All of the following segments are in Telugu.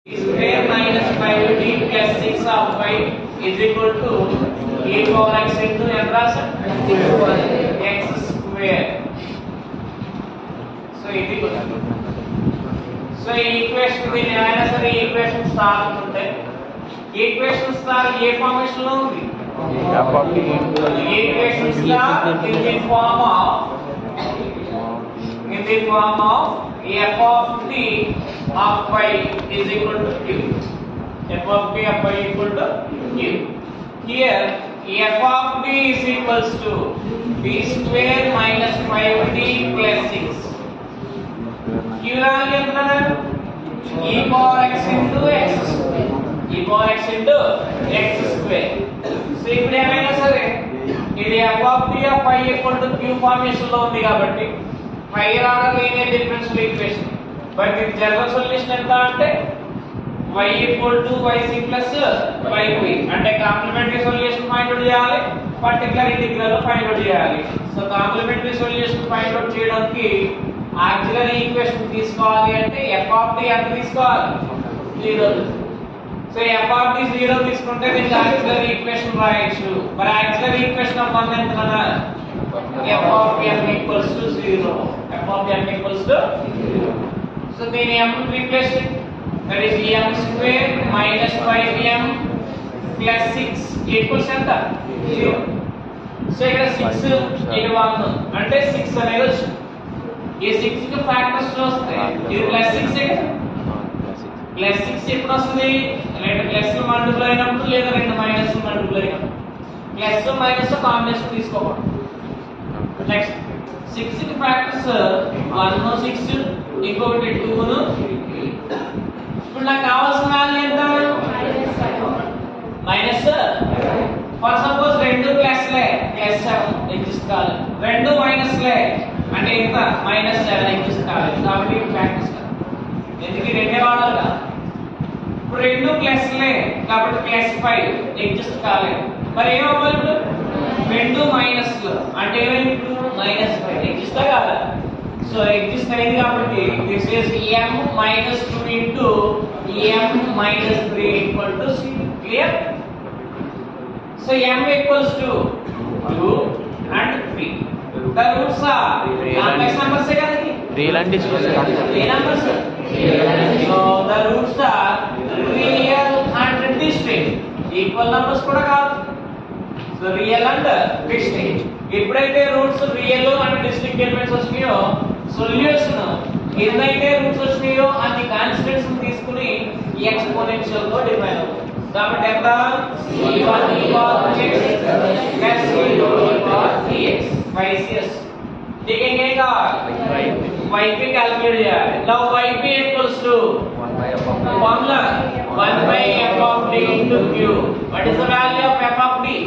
square minus 5d plus 6 of y is equal to e power x into ఎంత రాసాం x square సో ఇది సో ఈ ఈక్వేషన్ దీన్ని ఏమైనా సరే ఈక్వేషన్ స్టార్ అనుకుంటే ఈక్వేషన్ స్టార్ ఏ ఫార్మేషన్ లో ఉంది equation star in the form of in the form of f of t of y is equal to q. f of t of y equal to q. Here f of t is equals to b square minus 5t plus 6. q రావాలి ఎంత e power x into x square. e power x into x square. So ఇప్పుడు ఏమైనా సరే ఇది f of t of y equal to q formation లో ఉంది కాబట్టి higher order linear differential equation but ఇది జనరల్ సొల్యూషన్ ఎంత అంటే y equal to yc plus yb అంటే కాంప్లిమెంటరీ సొల్యూషన్ ఫైండ్ అవుట్ చేయాలి పర్టికులర్ ఇంటిగ్రల్ ఫైండ్ అవుట్ చేయాలి so complementary solution find out చేయడానికి ఆక్సిలరీ ఈక్వేషన్ తీసుకోవాలి అంటే f ఆఫ్ t ఎంత తీసుకోవాలి zero so f of t zero తీసుకుంటే దీనికి ఆక్సిలరీ ఈక్వేషన్ రాయొచ్చు మరి ఆక్సిలరీ ఈక్వేషన్ ఆఫ్ 1 ఎంత కదా f of m equals to 0 f of m equals to 0 so then m replace it that is m square minus 5m plus 6 equals ఎంత 0 సో ఇక్కడ 6 ఇది 1 అంటే 6 అనేది వచ్చింది ఈ 6 కి ఫ్యాక్టర్స్ వస్తాయి ఇది ప్లస్ 6 ప్లస్ 6 ఎప్పుడు వస్తుంది రెండు ప్లస్ మల్టిపుల్ అయినప్పుడు లేదా రెండు మైనస్ మల్టిపుల్ అయినప్పుడు ప్లస్ మైనస్ కాంబినేషన్ తీసుకోకూడదు నెక్స్ట్ సిక్స్ కి ఫ్యాక్టర్స్ వన్ సిక్స్ ఇంకొకటి టూ ఇప్పుడు నాకు కావాల్సిన వాల్యూ ఎంత మైనస్ ఫర్ సపోజ్ రెండు ప్లస్ లే ప్లస్ సెవెన్ ఎగ్జిస్ట్ కావాలి రెండు మైనస్ లే అంటే ఎంత మైనస్ సెవెన్ ఎగ్జిస్ట్ కావాలి కాబట్టి ఫ్యాక్టర్స్ ఎందుకు ఈ రెండే వాడాలి కదా ఇప్పుడు రెండు ప్లస్ లే కాబట్టి ప్లస్ ఫైవ్ ఎగ్జిస్ట్ కాలేదు మరి ఏమవ్వాలి ఇప్పుడు రెండు మైనస్ అంటే ఏమైంది ఇప్పుడు మైనస్ ఫైవ్ ఎగ్జిస్ట్ కాదా సో ఎగ్జిస్ట్ అయింది కాబట్టి this is m minus two into m minus three equal to clear so m equals to two and three the roots are complex numbers కదా ఇది రియల్ అండ్ డిస్కస్ ఏ numbers so the roots are real and distinct equal numbers కూడా కాదు సో రియల్ అండ్ డిస్టింక్ట్ ఎప్పుడైతే roots real and distinct elements వచ్చినాయో సొల్యూషన్ ఎన్నైతే రూట్స్ వచ్చినాయో అన్ని కాన్స్టెంట్స్ తీసుకుని ఎక్స్పోనెన్షియల్ తో డివైడ్ అవుతుంది కాబట్టి ఎంత c1 e power x plus c2 e power dx ycs దీనికి ఇంకేం కావాలి yp క్యాలిక్యులేట్ చేయాలి now yp equals to formula 1 by f of d into q what is the value of f of d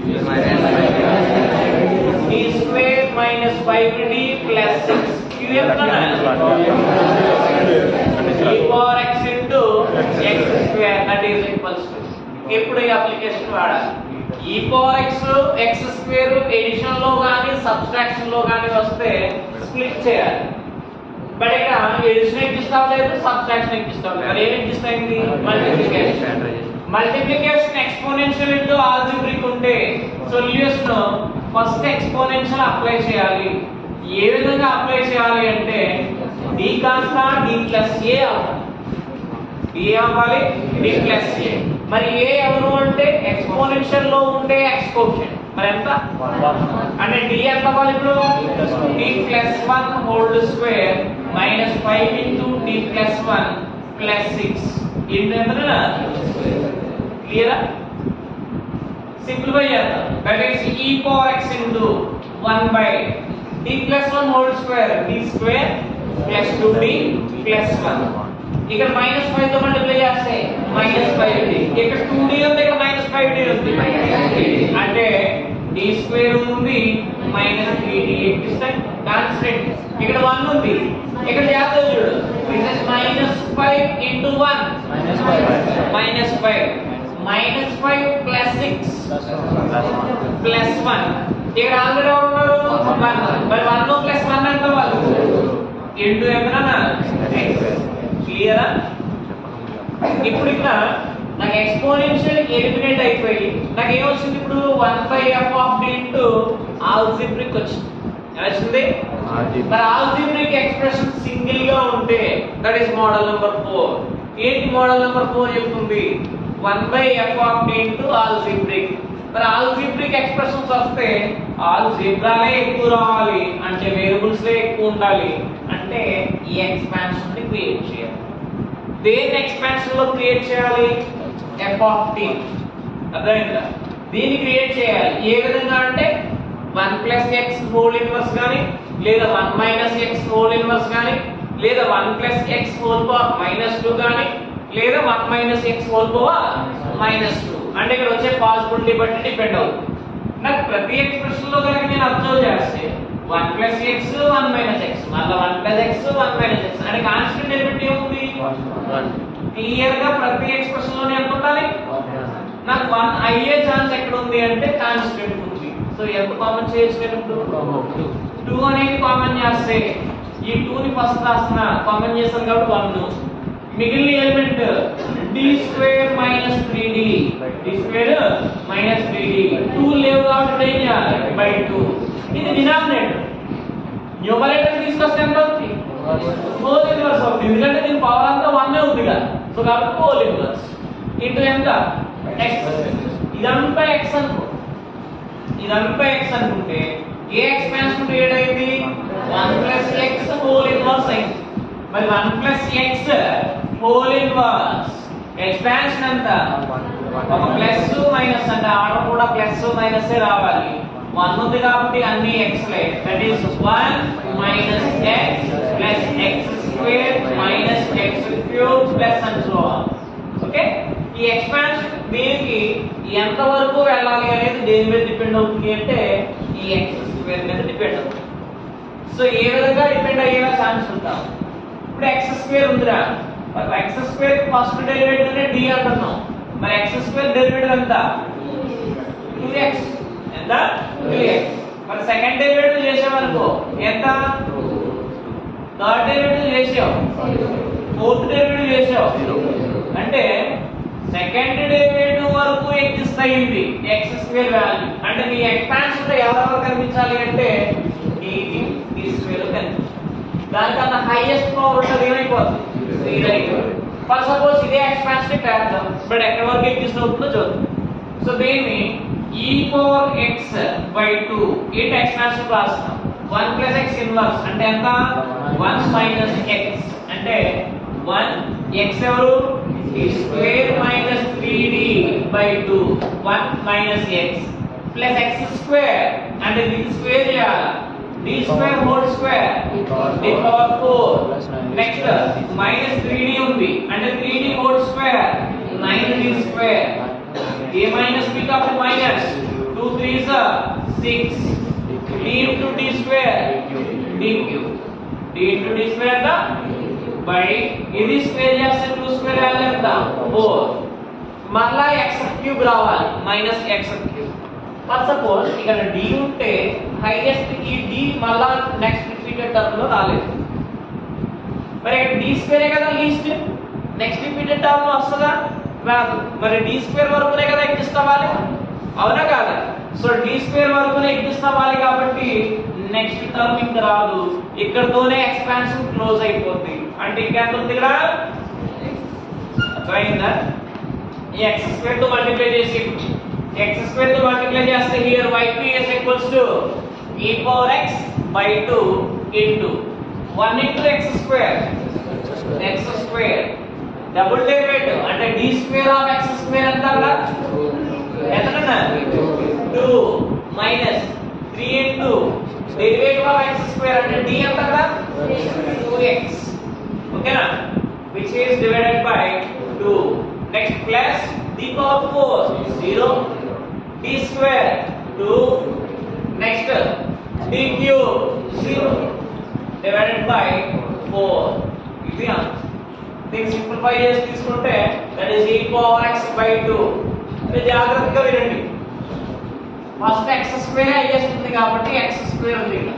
d square minus 5d plus 6 q ఎంత e power x into x square that is equals to ఇప్పుడు ఈ అప్లికేషన్ వాడాలి e power x x square addition లో గాని సబ్ట్రాక్షన్ లో గాని వస్తే స్ప్లిట్ చేయాలి బట్ ఇక్కడ ఎడిషన్ ఎగ్జిస్ట్ అవ్వలేదు సబ్ట్రాక్షన్ ఎగ్జిస్ట్ అవ్వలేదు మరి ఏం ఎగ్జిస్ట్ అయింది multiplication multiplication exponential into algebraic ఉంటే సొల్యూషన్ ఫస్ట్ ఎక్స్పోనెన్షియల్ అప్లై చేయాలి ఏ విధంగా అప్లై చేయాలి అంటే d కాస్త d ప్లస్ ఏ అవ్వాలి d అవ్వాలి d ప్లస్ ఏ మరి ఏ ఎవరు అంటే ఎక్స్పోనెన్షియల్ లో ఉండే ఎక్స్పోషన్ మరి ఎంత అంటే d ఎంత అవ్వాలి ఇప్పుడు d plus one whole square minus five into d plus one plus six into ఎంత క్లియరా సింప్లిఫై చేద్దాం that is e power x into 1 by d plus 1 whole square d square plus 2d plus 1 ఇక్కడ మైనస్ 5 తో మల్టిప్లై చేస్తే మైనస్ 5d ఇక్కడ 2d ఉంది ఇక్కడ మైనస్ 5d ఉంది అంటే d స్క్వేర్ ఉంది మైనస్ 3d ఎగ్జిస్టెంట్ కాన్స్టెంట్ ఇక్కడ 1 ఉంది ఇక్కడ చేద్దాం చూడు this is minus 5 into 1 minus 5 minus five plus six plus one ఇక్కడ ఆల్రెడీ ఉన్నారు వన్ మరి వన్ ప్లస్ వన్ ఎంత వాళ్ళు ఇంటూ ఎంత క్లియరా ఇప్పుడు ఇక్కడ నాకు ఎక్స్పోనెన్షియల్ ఎలిమినేట్ అయిపోయి నాకు ఏమొచ్చింది ఇప్పుడు one by F of D into algebraic వచ్చింది ఎలా వచ్చింది మరి ఆల్జిబ్రిక్ ఎక్స్ప్రెషన్ సింగిల్ గా ఉంటే that is model number four ఏంటి మోడల్ నెంబర్ ఫోర్ చెప్తుంది one by F of D into algebraic మరి ఆల్జిబ్రిక్ ఎక్స్ప్రెషన్స్ వస్తే ఆల్జిబ్రాలే ఎక్కువ రావాలి అంటే వేరియబుల్స్ ఎక్కువ ఉండాలి అంటే ఈ ఎక్స్పాన్షన్ ని క్రియేట్ చేయాలి దేని ఎక్స్పాన్షన్ లో క్రియేట్ చేయాలి ఎఫ్ ఆఫ్ టీ అర్థమైందా దీన్ని క్రియేట్ చేయాలి ఏ విధంగా అంటే one plus X whole inverse కానీ లేదా one minus X whole inverse కానీ లేదా one plus X whole power minus two కానీ లేదా one minus X whole power minus two అంటే ఇక్కడ వచ్చే పాసిబిలిటీ బట్టి డిపెండ్ అవుతుంది నాకు ప్రతి ఎక్స్ప్రెషన్ లో కనుక నేను అబ్జర్వ్ చేస్తే one plus X one minus X మళ్ళీ one plus X one minus X అంటే కాన్స్టెంట్ ఎలిమెంట్ ఏముంది క్లియర్ గా ప్రతి ఎక్స్ప్రెషన్ లోనే ఎంత ఉండాలి నాకు వన్ అయ్యే ఛాన్స్ ఎక్కడ ఉంది అంటే కాన్స్టెంట్ ఉంది సో ఎంత కామన్ చేయొచ్చు టూ అనేది కామన్ చేస్తే ఈ టూ ని ఫస్ట్ రాస్తున్నా కామన్ చేస్తాను కాబట్టి వన్ మిగిలిన element D square minus three D D square minus three D two లేవు కాబట్టి ఏం చేయాలి బై టూ ఇది డినామినేటర్ న్యూమరేటర్ తీసుకొస్తే ఎంత అవుతుంది హోల్ ఇన్వర్స్ అవుతుంది ఎందుకంటే దీని పవర్ అంతా వన్ ఉంది కదా సో కాబట్టి హోల్ ఇన్వర్స్ ఇంటూ ఎంత ఎక్స్ ఇదంతా ఎక్స్ అనుకో ఇదంతా ఎక్స్ అనుకుంటే ఏ ఎక్స్పాన్షన్ క్రియేట్ అయింది one plus X whole inverse అయింది మరి one plus X whole inverse expansion ఎంత ఒక ప్లస్ మైనస్ అంటే ఆర్డర్ కూడా ప్లస్ మైనస్ రావాలి వన్ ఉంది కాబట్టి అన్ని ఎక్స్ లే that is one minus X plus X square minus X cube plus and so okay ఈ ఎక్స్పాన్షన్ దీనికి ఎంత వరకు వెళ్ళాలి అనేది దేని మీద డిపెండ్ అవుతుంది అంటే ఈ ఎక్స్ స్క్వేర్ మీద డిపెండ్ అవుతుంది సో ఏ విధంగా డిపెండ్ అయ్యేలా ఛాన్స్ ఉంటాం ఇప్పుడు ఎక్స్ స్క్వేర్ ఉందిరా మరి ఎక్స్ స్క్వేర్ ఫస్ట్ డెరివేటివ్ నే డి అంటున్నాం మరి ఎక్స్ స్క్వేర్ డెరివేటివ్ ఎంత 2x ఎంత 2x మరి సెకండ్ డెరివేటివ్ చేసామనుకో ఎంత థర్డ్ డెరివేటివ్ చేసావు ఫోర్త్ డెరివేటివ్ చేసావు అంటే సెకండ్ డెరివేటివ్ వరకు ఎగ్జిస్ట్ అయ్యింది ఎక్స్ స్క్వేర్ వాల్యూ అంటే నీ ఎక్స్పాన్షన్ లో ఎవరెవరు కనిపించాలి అంటే dt d స్క్వేర్ కనిపించాలి దానికన్నా హైయెస్ట్ పవర్ ఉంటుంది ఏమైపోతుంది జీరో అయిపోతుంది ఫర్ సపోజ్ ఇదే ఎక్స్పాన్షన్ చేద్దాం బట్ ఎక్కడి వరకు ఎగ్జిస్ట్ అవుతుందో చూద్దాం సో దీన్ని ఈ పవర్ ఎక్స్ బై టూ ఏంటి ఎక్స్పాన్షన్ రాస్తాం వన్ ప్లస్ ఎక్స్ ఇన్వర్స్ అంటే ఎంత వన్ మైనస్ ఎక్స్ అంటే వన్ ఎక్స్ ఎవరు square minus three D by two one minus X plus X square అంటే దీన్ని స్క్వేర్ చేయాలి D square whole square D power four next minus three D ఉంది అంటే three D whole square nine d square a minus b का फिर minus 2 3 are 6 d into d square d cube d into d square ఎంత by ఇది స్క్వేర్ చేస్తే 2 స్క్వేర్ వాల్యూ ఎంత 4 మళ్ళా x క్యూబ్ రావాలి minus x cube for suppose ఇక్కడ d ఉంటే హైయెస్ట్ ఈ d మళ్ళా నెక్స్ట్ రిపీటెడ్ టర్మ్ లో రాలేదు మరి ఇక్కడ d స్క్వేర్ కదా లీస్ట్ నెక్స్ట్ రిపీటెడ్ టర్మ్ లో వస్తుందా రాదు మరి డి స్క్వేర్ వరకునే కదా ఎగ్జిస్ట్ అవ్వాలి అవునా కాదా సో డి స్క్వేర్ వరకునే ఎగ్జిస్ట్ అవ్వాలి కాబట్టి నెక్స్ట్ టర్మ్ ఇంకా రాదు ఇక్కడతోనే ఎక్స్పాన్షన్ క్లోజ్ అయిపోతుంది అంటే ఇంకెంత ఉంది ఇక్కడ అర్థమైందా ఈ ఎక్స్ స్క్వేర్ తో మల్టిప్లై చేసి ఎక్స్ స్క్వేర్ తో మల్టిప్లై చేస్తే here yp is equals to e power x by 2 into 1 into x square x square double derivative అంటే d square of x square ఎంత అక్కడ ఎంతకన్నా 2 minus 3 into derivative of x square అంటే d ఎంత అక్కడ 2x ఓకేనా which is divided by 2 next plus d power 4 0 d square 2 next d cube 0 divided by 4 ఇది ఆన్సర్ దీన్ని సింప్లిఫై చేసి తీసుకుంటే that is e power x by 2 అంటే జాగ్రత్తగా వినండి ఫస్ట్ x స్క్వేర్ అయ్యేస్తుంది కాబట్టి x స్క్వేర్ ఉంది ఇక్కడ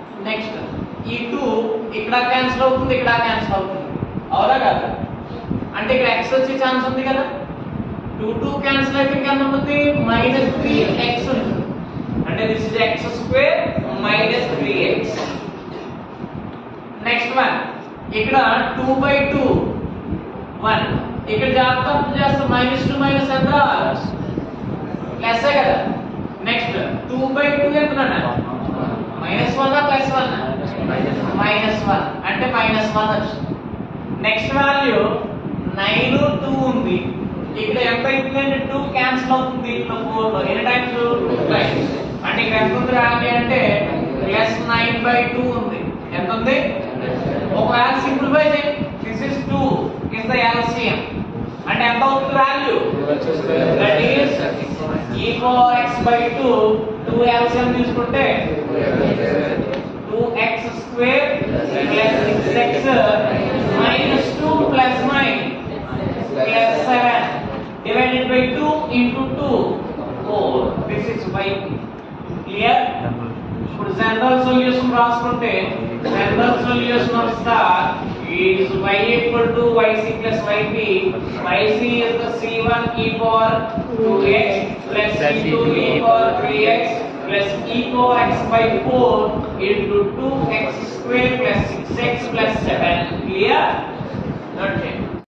నెక్స్ట్ ఈ 2 ఇక్కడ క్యాన్సిల్ అవుతుంది ఇక్కడ క్యాన్సిల్ అవుతుంది అవునా కదా అంటే ఇక్కడ x వచ్చే ఛాన్స్ ఉంది కదా టూ టూ క్యాన్సిల్ అయితే ఇంకా ఎంత ఉంటుంది మైనస్ త్రీ ఎక్స్ ఉంటుంది అంటే this is x square minus three x next one ఇక్కడ టూ బై టూ వన్ ఇక్కడ జాగ్రత్త అర్థం చేస్తాం మైనస్ టూ మైనస్ ఎంత ప్లస్ కదా నెక్స్ట్ టూ బై టూ ఎంత minus one plus one minus one అంటే మైనస్ వన్ వచ్చింది నెక్స్ట్ వాల్యూ నైన్ టూ ఉంది ఇక్కడ ఎంత అవుతుందంటే టూ క్యాన్సిల్ అవుతుంది ఇక్కడ ఫోర్ లో ఎన్ని టైమ్స్ టూ టైమ్స్ అంటే ఇక్కడ ఎంత ఉంది రావాలి అంటే ప్లస్ నైన్ బై టూ ఉంది ఎంత ఉంది ఒకవేళ సింప్లిఫై చేయి this is two is the LCM అంటే ఎంత అవుతుంది value that is e power X by two two LCM తీసుకుంటే two x square plus six x minus two plus nine plus seven divided by two into two four this is y clear ఇప్పుడు జనరల్ సొల్యూషన్ రాసుకుంటే general solution of star is y equal to yc plus yp yc is the c1 e power 2x plus c2 e power 3x plus e power x by 4 into 2x square plus 6x plus 7 clear that's it